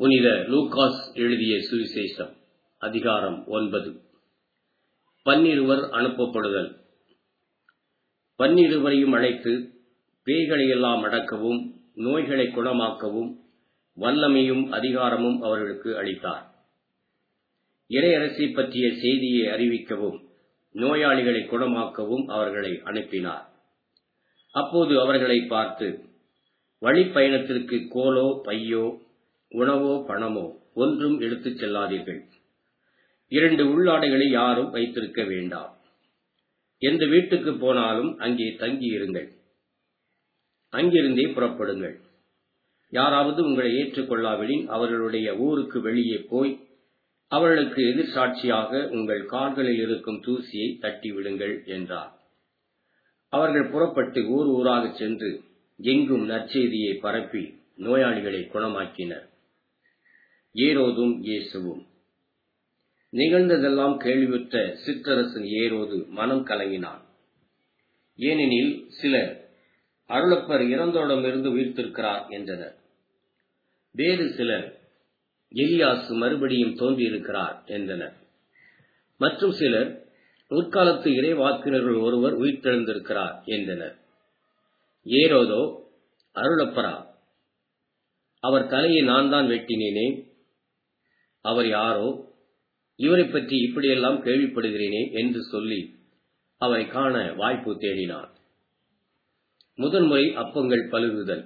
புனித லூகாஸ் எழுதிய சுவிசேஷம் அதிகாரம் ஒன்பது பன்னிருவர் அனுப்பப்படுதல் பன்னிருவரையும் அழைத்து பேய்களையெல்லாம் அடக்கவும் நோய்களை குணமாக்கவும் வல்லமையும் அதிகாரமும் அவர்களுக்கு அளித்தார் இறையரசி பற்றிய செய்தியை அறிவிக்கவும் நோயாளிகளை குணமாக்கவும் அவர்களை அனுப்பினார் அப்போது அவர்களை பார்த்து வழிப்பயணத்திற்கு கோலோ பையோ உணவோ பணமோ ஒன்றும் எடுத்துச் செல்லாதீர்கள் இரண்டு உள்ளாடைகளை யாரும் வைத்திருக்க வேண்டாம் எந்த வீட்டுக்கு போனாலும் அங்கே தங்கியிருங்கள் அங்கிருந்தே புறப்படுங்கள் யாராவது உங்களை ஏற்றுக்கொள்ளாவிடின் அவர்களுடைய ஊருக்கு வெளியே போய் அவர்களுக்கு எதிர் சாட்சியாக உங்கள் கால்களில் இருக்கும் தூசியை தட்டி விடுங்கள் என்றார் அவர்கள் புறப்பட்டு ஊர் ஊராக சென்று எங்கும் நற்செய்தியை பரப்பி நோயாளிகளை குணமாக்கினர் ஏரோதும் இயேசுவும் நிகழ்ந்ததெல்லாம் கேள்வியுற்ற சிற்றரசன் ஏரோது மனம் கலங்கினான் ஏனெனில் சிலர் அருளப்பர் இறந்தோடமிருந்து உயிர்த்திருக்கிறார் என்றனர் வேறு சிலர் எலியாசு மறுபடியும் தோன்றியிருக்கிறார் என்றனர் மற்றும் சிலர் முற்காலத்து இறைவாக்கினர்கள் ஒருவர் உயிர்த்தெழுந்திருக்கிறார் என்றனர் ஏரோதோ அருளப்பரா அவர் தலையை நான் தான் வெட்டினேனே அவர் யாரோ இவரை பற்றி இப்படியெல்லாம் கேள்விப்படுகிறேனே என்று சொல்லி அவரை காண வாய்ப்பு தேடினார் முதன்முறை அப்பங்கள் பழுகுதல்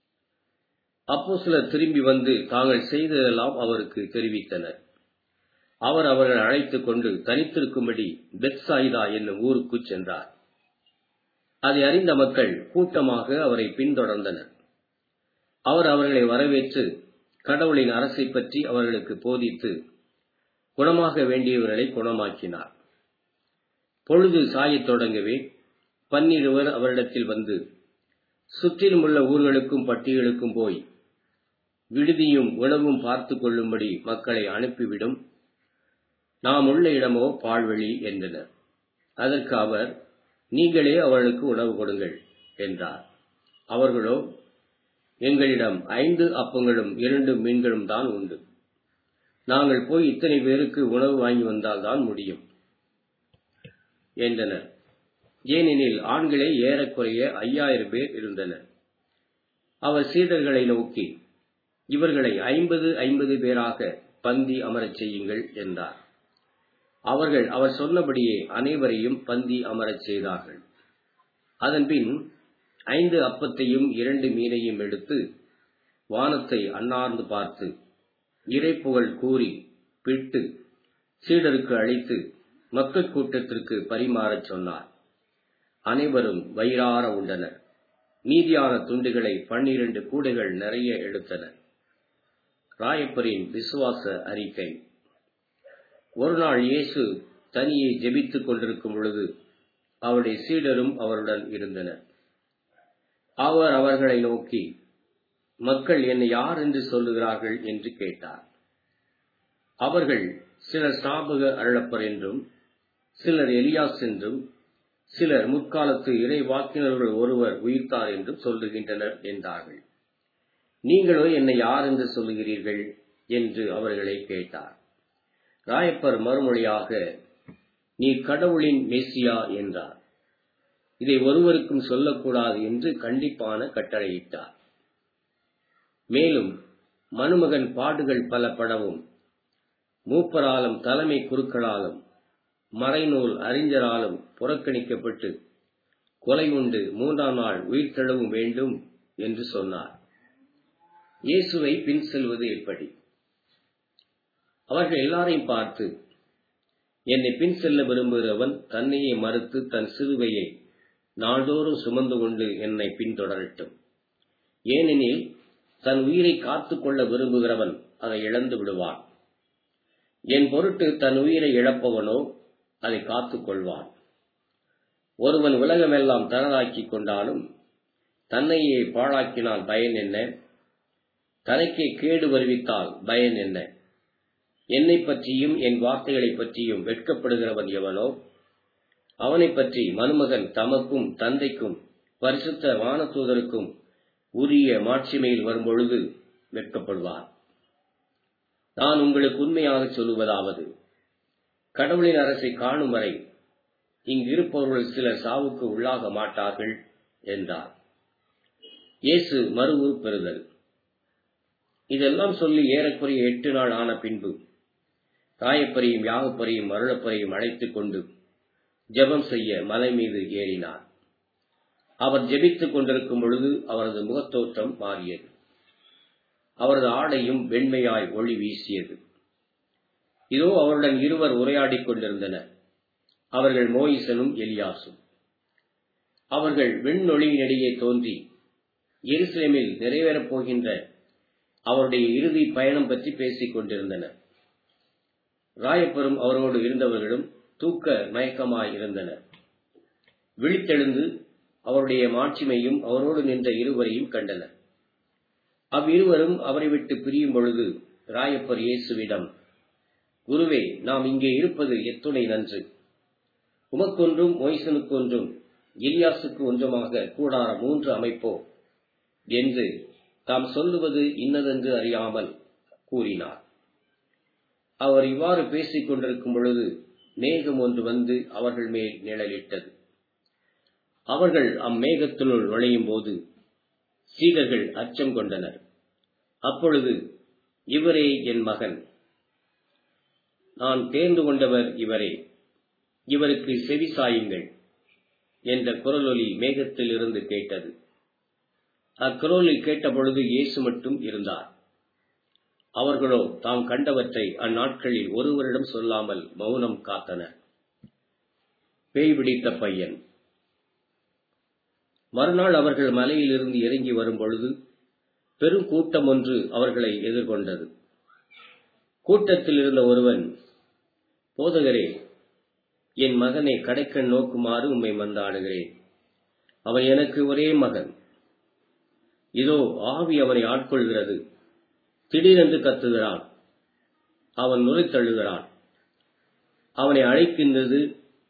அப்போ சிலர் திரும்பி வந்து தாங்கள் செய்ததெல்லாம் அவருக்கு தெரிவித்தனர் அவர் அவர்கள் அழைத்துக் கொண்டு தனித்திருக்கும்படி பெத்சாயிதா என்னும் ஊருக்கு சென்றார் அதை அறிந்த மக்கள் கூட்டமாக அவரை பின்தொடர்ந்தனர் அவர் அவர்களை வரவேற்று கடவுளின் அரசை பற்றி அவர்களுக்கு போதித்து குணமாக வேண்டியவர்களை குணமாக்கினார் பொழுது சாயத் தொடங்கவே பன்னிருவர் அவரிடத்தில் வந்து சுற்றிலும் உள்ள ஊர்களுக்கும் பட்டிகளுக்கும் போய் விடுதியும் உணவும் பார்த்து கொள்ளும்படி மக்களை அனுப்பிவிடும் நாம் உள்ள இடமோ பாழ்வெளி என்றனர் அதற்கு அவர் நீங்களே அவர்களுக்கு உணவு கொடுங்கள் என்றார் அவர்களோ எங்களிடம் ஐந்து அப்பங்களும் இரண்டு மீன்களும் தான் உண்டு நாங்கள் போய் இத்தனை பேருக்கு உணவு வாங்கி வந்தால் தான் முடியும் என்றனர் ஏனெனில் ஆண்களே ஏறக்குறைய ஐயாயிரம் பேர் இருந்தனர் அவர் சீடர்களை நோக்கி இவர்களை ஐம்பது ஐம்பது பேராக பந்தி அமரச் செய்யுங்கள் என்றார் அவர்கள் அவர் சொன்னபடியே அனைவரையும் பந்தி அமரச் செய்தார்கள் அதன்பின் ஐந்து அப்பத்தையும் இரண்டு மீனையும் எடுத்து வானத்தை அன்னார்ந்து பார்த்து இறைப்புகழ் கூறி பிட்டு சீடருக்கு அளித்து மக்கள் கூட்டத்திற்கு பரிமாறச் சொன்னார் அனைவரும் வயிறார உண்டனர் மீதியான துண்டுகளை பன்னிரண்டு கூடைகள் நிறைய எடுத்தனர் ராயப்பரின் விசுவாச அறிக்கை ஒரு நாள் இயேசு தனியே ஜெபித்துக் கொண்டிருக்கும் பொழுது அவருடைய சீடரும் அவருடன் இருந்தனர் அவர் அவர்களை நோக்கி மக்கள் என்னை யார் என்று சொல்லுகிறார்கள் என்று கேட்டார் அவர்கள் சிலர் ஸ்நாபக அருளப்பர் என்றும் சிலர் எலியாஸ் என்றும் சிலர் முற்காலத்து இறை வாக்கினர்கள் ஒருவர் உயிர்த்தார் என்றும் சொல்லுகின்றனர் என்றார்கள் நீங்களோ என்னை யார் என்று சொல்லுகிறீர்கள் என்று அவர்களை கேட்டார் ராயப்பர் மறுமொழியாக நீ கடவுளின் மெஸ்ஸியா என்றார் இதை ஒருவருக்கும் சொல்லக்கூடாது என்று கண்டிப்பான கட்டளையிட்டார் மேலும் மனுமகன் பாடுகள் பல படவும் மூப்பராலும் தலைமை குருக்களாலும் மறைநூல் அறிஞராலும் புறக்கணிக்கப்பட்டு கொலை உண்டு மூன்றாம் நாள் உயிர்த்தெழவும் வேண்டும் என்று சொன்னார் இயேசுவை பின் செல்வது எப்படி அவர்கள் எல்லாரையும் பார்த்து என்னை பின் செல்ல விரும்புகிறவன் தன்னையே மறுத்து தன் சிறுவையை நாள்தோறும் சுமந்து கொண்டு என்னை பின்தொடரட்டும் ஏனெனில் தன் உயிரை காத்துக்கொள்ள விரும்புகிறவன் அதை இழந்து விடுவான் என் பொருட்டு தன் உயிரை இழப்பவனோ அதை காத்துக் கொள்வான் ஒருவன் உலகமெல்லாம் தனதாக்கிக் கொண்டாலும் தன்னையே பாழாக்கினால் பயன் என்ன தனக்கே கேடு வருவித்தால் பயன் என்ன என்னை பற்றியும் என் வார்த்தைகளை பற்றியும் வெட்கப்படுகிறவன் எவனோ அவனை பற்றி மருமகன் தமக்கும் தந்தைக்கும் பரிசுத்த வானதூதருக்கும் உரிய மாட்சிமையில் வரும்பொழுது வெட்கப்படுவார் நான் உங்களுக்கு உண்மையாக சொல்லுவதாவது கடவுளின் அரசை காணும் வரை இங்கு இருப்பவர்கள் சிலர் சாவுக்கு உள்ளாக மாட்டார்கள் என்றார் இயேசு மறுவு பெறுதல் இதெல்லாம் சொல்லி ஏறக்குறைய எட்டு நாள் ஆன பின்பு ராயப்பரையும் யாகப்பரையும் அருளப்பரையும் அழைத்துக் கொண்டு ஜெபம் செய்ய மலை மீது ஏறினார் அவர் ஜெபித்துக் கொண்டிருக்கும் பொழுது அவரது முகத்தோற்றம் மாறியது அவரது ஆடையும் வெண்மையாய் ஒளி வீசியது இதோ அவருடன் இருவர் உரையாடிக் கொண்டிருந்தனர் அவர்கள் மோயிசனும் எலியாசும் அவர்கள் விண்ணொளியினிடையே தோன்றி எருசலேமில் நிறைவேறப் போகின்ற அவருடைய இறுதி பயணம் பற்றி பேசிக் கொண்டிருந்தனர் ராயப்பரும் அவரோடு இருந்தவர்களும் தூக்க மயக்கமாய் இருந்தனர் விழித்தெழுந்து அவருடைய மாட்சிமையும் அவரோடு நின்ற இருவரையும் கண்டனர் அவ்விருவரும் அவரை விட்டு பிரியும் பொழுது ராயப்பர் இயேசுவிடம் குருவே நாம் இங்கே இருப்பது எத்துணை நன்று உமக்கொன்றும் மொய்சனுக்கொன்றும் எலியாசுக்கு ஒன்றுமாக கூடார மூன்று அமைப்போ என்று தாம் சொல்லுவது இன்னதென்று அறியாமல் கூறினார் அவர் இவ்வாறு பேசிக் கொண்டிருக்கும் பொழுது மேகம் ஒன்று வந்து அவர்கள் மேல் நிழலிட்டது அவர்கள் அம்மேகத்தினுள் நுழையும் போது சீடர்கள் அச்சம் கொண்டனர் அப்பொழுது இவரே என் மகன் நான் தேர்ந்து கொண்டவர் இவரே இவருக்கு செவி சாயுங்கள் என்ற குரலொலி மேகத்தில் இருந்து கேட்டது அக்குரலில் கேட்டபொழுது இயேசு மட்டும் இருந்தார் அவர்களோ தாம் கண்டவற்றை அந்நாட்களில் ஒருவரிடம் சொல்லாமல் மௌனம் காத்தனர் பேய் பிடித்த பையன் மறுநாள் அவர்கள் மலையிலிருந்து இறங்கி வரும் பொழுது பெரும் கூட்டம் ஒன்று அவர்களை எதிர்கொண்டது கூட்டத்தில் இருந்த ஒருவன் போதகரே என் மகனை கடைக்கண் நோக்குமாறு உம்மை மந்தாடுகிறேன் அவன் எனக்கு ஒரே மகன் இதோ ஆவி அவனை ஆட்கொள்கிறது திடீரென்று கத்துகிறான் அவன் நுரைத்தழுகிறான் அவனை அழைக்கின்றது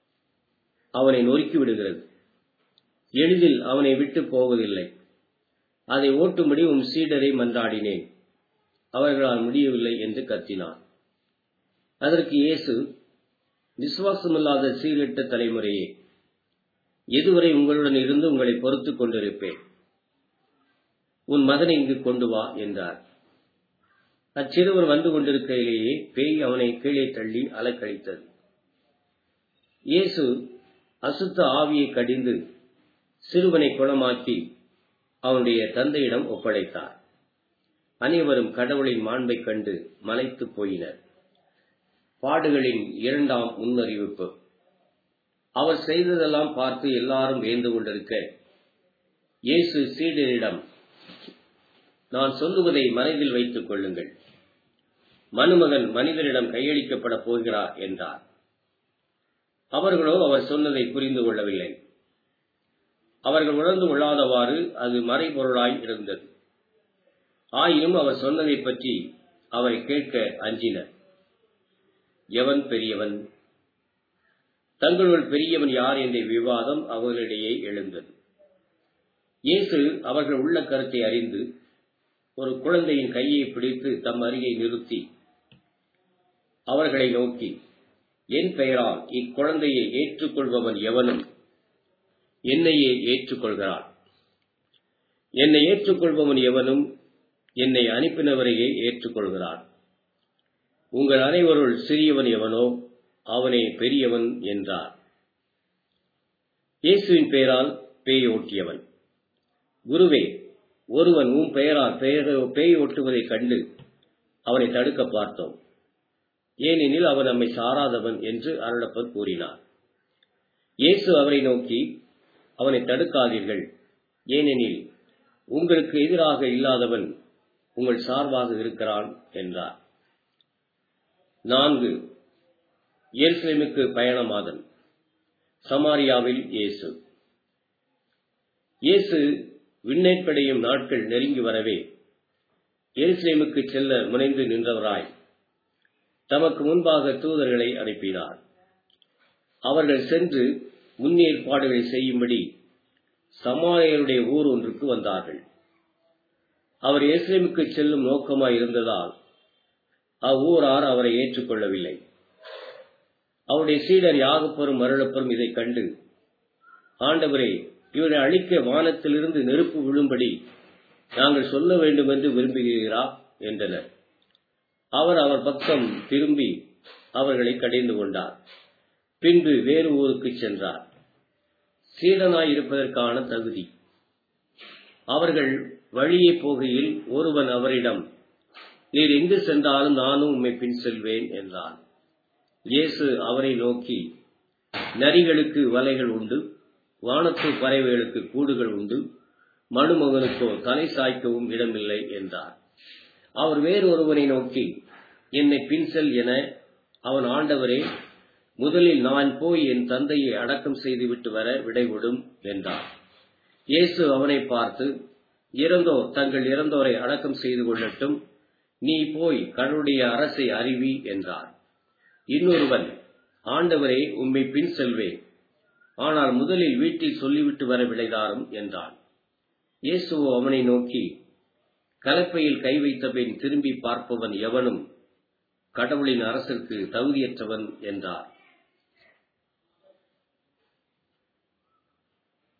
அவனை நொறுக்கி விடுகிறது எளிதில் அவனை விட்டு போவதில்லை அதை ஓட்டும்படி உம் சீடரை மன்றாடினேன் அவர்களால் முடியவில்லை என்று கத்தினான் அதற்கு இயேசு விசுவாசமில்லாத சீரிட்ட தலைமுறையே எதுவரை உங்களுடன் இருந்து உங்களை பொறுத்துக் கொண்டிருப்பேன் உன் மகனை இங்கு கொண்டு வா என்றார் அச்சிறுவர் வந்து கொண்டிருக்கையிலேயே பேய் அவனை கீழே தள்ளி அலக்கழித்தது இயேசு அசுத்த ஆவியை கடிந்து சிறுவனை குணமாக்கி அவனுடைய தந்தையிடம் ஒப்படைத்தார் அனைவரும் கடவுளின் மாண்பைக் கண்டு மலைத்து போயினர் பாடுகளின் இரண்டாம் முன்னறிவிப்பு அவர் செய்ததெல்லாம் பார்த்து எல்லாரும் வேந்து கொண்டிருக்க இயேசு சீடரிடம் நான் சொல்லுவதை மனதில் வைத்துக் கொள்ளுங்கள் மனுமகன் மனிதரிடம் கையளிக்கப்பட போகிறார் என்றார் அவர்களோ அவர் சொன்னதை புரிந்து கொள்ளவில்லை அவர்கள் உணர்ந்து கொள்ளாதவாறு அது மறைபொருளாய் இருந்தது ஆயினும் அவர் சொன்னதை பற்றி அவரை கேட்க அஞ்சினர் எவன் பெரியவன் தங்களுள் பெரியவன் யார் என்ற விவாதம் அவர்களிடையே எழுந்தது இயேசு அவர்கள் உள்ள கருத்தை அறிந்து ஒரு குழந்தையின் கையை பிடித்து தம் அருகே நிறுத்தி அவர்களை நோக்கி என் பெயரால் இக்குழந்தையை ஏற்றுக்கொள்பவன் எவனும் என்னையே ஏற்றுக்கொள்கிறான் என்னை ஏற்றுக்கொள்பவன் எவனும் என்னை அனுப்பினவரையே ஏற்றுக்கொள்கிறான் உங்கள் அனைவருள் சிறியவன் எவனோ அவனே பெரியவன் என்றார் இயேசுவின் பெயரால் பேய் ஓட்டியவன் குருவே ஒருவன் உன் பெயரால் பேய் ஓட்டுவதைக் கண்டு அவனை தடுக்க பார்த்தோம் ஏனெனில் அவன் நம்மை சாராதவன் என்று அருளப்பர் கூறினார் இயேசு அவரை நோக்கி அவனை தடுக்காதீர்கள் ஏனெனில் உங்களுக்கு எதிராக இல்லாதவன் உங்கள் சார்பாக இருக்கிறான் என்றார் நான்கு எருசலேமுக்கு பயணமாதல் சமாரியாவில் இயேசு இயேசு விண்ணேற்படையும் நாட்கள் நெருங்கி வரவே எருசலேமுக்கு செல்ல முனைந்து நின்றவராய் தமக்கு முன்பாக தூதர்களை அனுப்பினார் அவர்கள் சென்று முன்னேற்பாடுகளை செய்யும்படி சமாரியருடைய ஊர் ஒன்றுக்கு வந்தார்கள் அவர் எருசலேமுக்கு செல்லும் நோக்கமாய் இருந்ததால் அவ்வூரார் அவரை ஏற்றுக்கொள்ளவில்லை அவருடைய சீடர் யாகப்பெரும் மருளப்பெரும் இதைக் கண்டு ஆண்டவரே இவரை அழிக்க வானத்திலிருந்து நெருப்பு விழும்படி நாங்கள் சொல்ல வேண்டும் என்று விரும்புகிறீரா என்றனர் அவர் அவர் பக்கம் திரும்பி அவர்களை கடிந்து கொண்டார் பின்பு வேறு ஊருக்கு சென்றார் சீடனாய் இருப்பதற்கான தகுதி அவர்கள் வழியே போகையில் ஒருவன் அவரிடம் நீர் எங்கு சென்றாலும் நானும் உம்மை பின் செல்வேன் என்றான் இயேசு அவரை நோக்கி நரிகளுக்கு வலைகள் உண்டு வானத்து பறவைகளுக்கு கூடுகள் உண்டு மனுமகனுக்கோ தலை சாய்க்கவும் இடமில்லை என்றார் அவர் வேறொருவனை நோக்கி என்னை பின்செல் என அவன் ஆண்டவரே முதலில் நான் போய் என் தந்தையை அடக்கம் செய்துவிட்டு வர விடைவிடும் என்றார் இயேசு அவனை பார்த்து இறந்தோர் தங்கள் இறந்தோரை அடக்கம் செய்து கொள்ளட்டும் நீ போய் கடவுளுடைய அரசை அறிவி என்றார் இன்னொருவன் ஆண்டவரே உம்மை பின் செல்வேன் ஆனால் முதலில் வீட்டில் சொல்லிவிட்டு வர விடைதாரும் என்றான் இயேசுவோ அவனை நோக்கி கலப்பையில் கை வைத்த பின் திரும்பி பார்ப்பவன் எவனும் கடவுளின் அரசிற்கு தகுதியற்றவன் என்றார்